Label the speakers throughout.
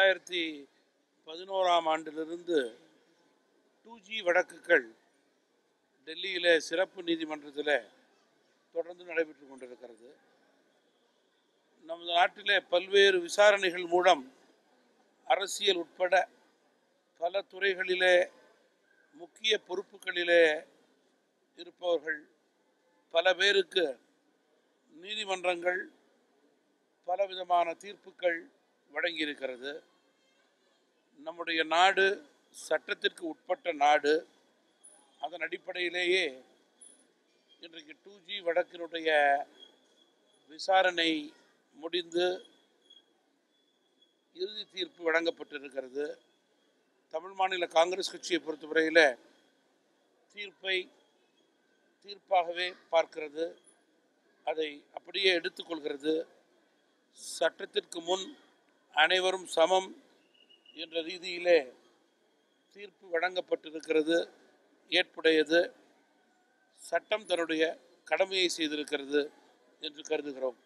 Speaker 1: ரெண்டாயிரத்தி பதினோராம் ஆண்டிலிருந்து டூ ஜி வழக்குகள் டெல்லியிலே சிறப்பு நீதிமன்றத்தில் தொடர்ந்து நடைபெற்று கொண்டிருக்கிறது நமது நாட்டிலே பல்வேறு விசாரணைகள் மூலம் அரசியல் உட்பட பல துறைகளிலே முக்கிய பொறுப்புகளிலே இருப்பவர்கள் பல பேருக்கு நீதிமன்றங்கள் பலவிதமான தீர்ப்புகள் வழங்கியிருக்கிறது நம்முடைய நாடு சட்டத்திற்கு உட்பட்ட நாடு அதன் அடிப்படையிலேயே இன்றைக்கு டூ ஜி வழக்கினுடைய விசாரணை முடிந்து இறுதி தீர்ப்பு வழங்கப்பட்டிருக்கிறது தமிழ் மாநில காங்கிரஸ் கட்சியை பொறுத்தவரையில் தீர்ப்பை தீர்ப்பாகவே பார்க்கிறது அதை அப்படியே எடுத்துக்கொள்கிறது சட்டத்திற்கு முன் அனைவரும் சமம் என்ற ரீதியிலே தீர்ப்பு வழங்கப்பட்டிருக்கிறது ஏற்புடையது சட்டம் தன்னுடைய கடமையை செய்திருக்கிறது என்று கருதுகிறோம்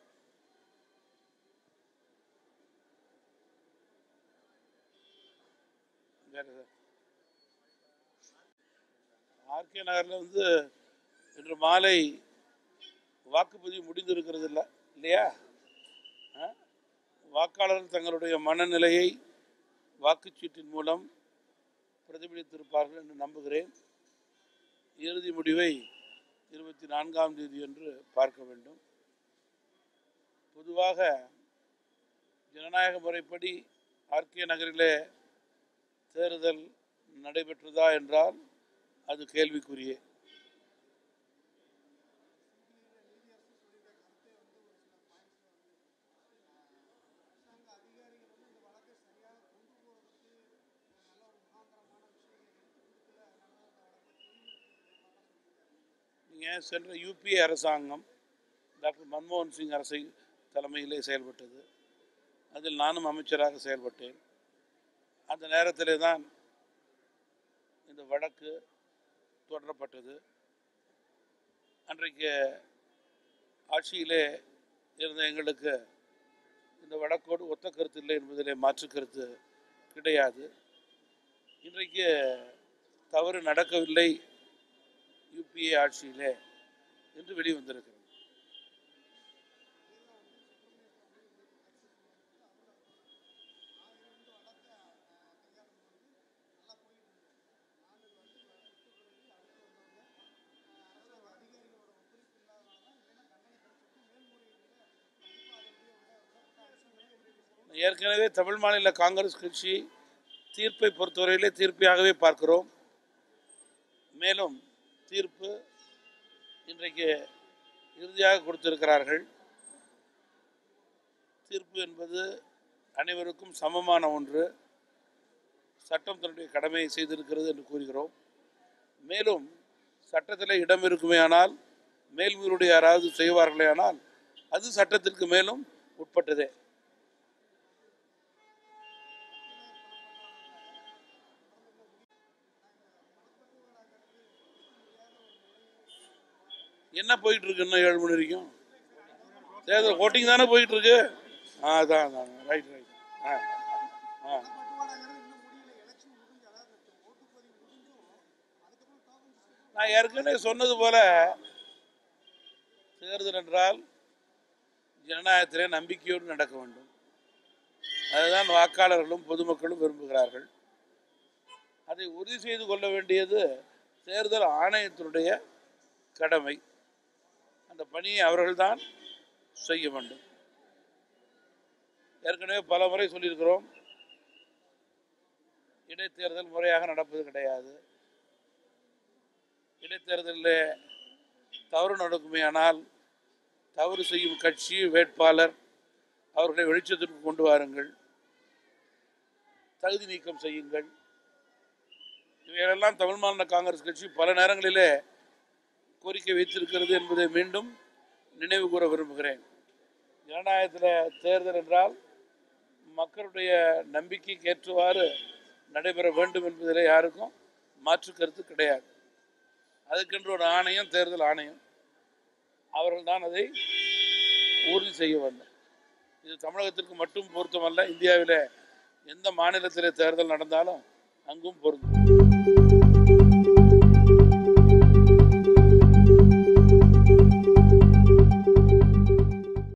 Speaker 1: வேற எது? ஆர்கே நகரில் வந்து இன்று மாலை வாக்குப்பதிவு முடிந்திருக்கிறது இல்லை இல்லையா ஆ? வாக்காளர்கள் தங்களுடைய மனநிலையை வாக்குச்சீட்டின் மூலம் பிரதிபலித்திருப்பார்கள் என்று நம்புகிறேன் இறுதி முடிவை இருபத்தி நான்காம் தேதி என்று பார்க்க வேண்டும் பொதுவாக ஜனநாயக முறைப்படி ஆர்கே நகரிலே தேர்தல் நடைபெற்றதா என்றால் அது கேள்விக்குரியே நீங்கள் சென்ற யூபிஏ அரசாங்கம் டாக்டர் மன்மோகன் சிங் அரசை தலைமையிலே செயல்பட்டது அதில் நானும் அமைச்சராக செயல்பட்டேன் அந்த நேரத்திலே தான் இந்த வழக்கு தொடரப்பட்டது அன்றைக்கு ஆட்சியிலே இருந்த எங்களுக்கு இந்த வழக்கோடு ஒத்த கருத்து இல்லை என்பதிலே மாற்று கருத்து கிடையாது இன்றைக்கு தவறு நடக்கவில்லை யூபிஏ ஆட்சியிலே என்று வெளிவந்திருக்கிறது ஏற்கனவே தமிழ் மாநில காங்கிரஸ் கட்சி தீர்ப்பை பொறுத்தவரையிலே தீர்ப்பையாகவே பார்க்கிறோம் மேலும் தீர்ப்பு இன்றைக்கு இறுதியாக கொடுத்திருக்கிறார்கள் தீர்ப்பு என்பது அனைவருக்கும் சமமான ஒன்று சட்டம் தன்னுடைய கடமையை செய்திருக்கிறது என்று கூறுகிறோம் மேலும் சட்டத்தில் இடம் இருக்குமேயானால் மேல்முறையீடு யாராவது செய்வார்களேயானால் அது சட்டத்திற்கு மேலும் உட்பட்டதே என்ன போயிட்டு இருக்கு இன்னும் ஏழு மணி வரைக்கும் தேர்தல் ஓட்டிங் தானே போயிட்டு இருக்கு ஆ அதான் அதான் ரைட் ரைட் ஆ ஆ நான் ஏற்கனவே சொன்னது போல தேர்தல் என்றால் ஜனநாயகத்திலே நம்பிக்கையோடு நடக்க வேண்டும் அதுதான் வாக்காளர்களும் பொதுமக்களும் விரும்புகிறார்கள் அதை உறுதி செய்து கொள்ள வேண்டியது தேர்தல் ஆணையத்தினுடைய கடமை அந்த பணியை அவர்கள்தான் செய்ய வேண்டும் ஏற்கனவே பல முறை சொல்லியிருக்கிறோம் இடைத்தேர்தல் முறையாக நடப்பது கிடையாது இடைத்தேர்தலில் தவறு நடக்குமேயானால் தவறு செய்யும் கட்சி வேட்பாளர் அவர்களை வெளிச்சத்திற்கு கொண்டு வாருங்கள் தகுதி நீக்கம் செய்யுங்கள் இவைகளெல்லாம் தமிழ் மாநில காங்கிரஸ் கட்சி பல நேரங்களிலே கோரிக்கை வைத்திருக்கிறது என்பதை மீண்டும் நினைவு கூற விரும்புகிறேன் ஜனநாயகத்தில் தேர்தல் என்றால் மக்களுடைய நம்பிக்கைக்கு ஏற்றவாறு நடைபெற வேண்டும் என்பதில் யாருக்கும் மாற்று கருத்து கிடையாது அதுக்கென்று ஒரு ஆணையம் தேர்தல் ஆணையம் அவர்கள் தான் அதை உறுதி செய்ய வேண்டும் இது தமிழகத்திற்கு மட்டும் பொருத்தமல்ல இந்தியாவில் எந்த மாநிலத்திலே தேர்தல் நடந்தாலும் அங்கும் பொருந்தும்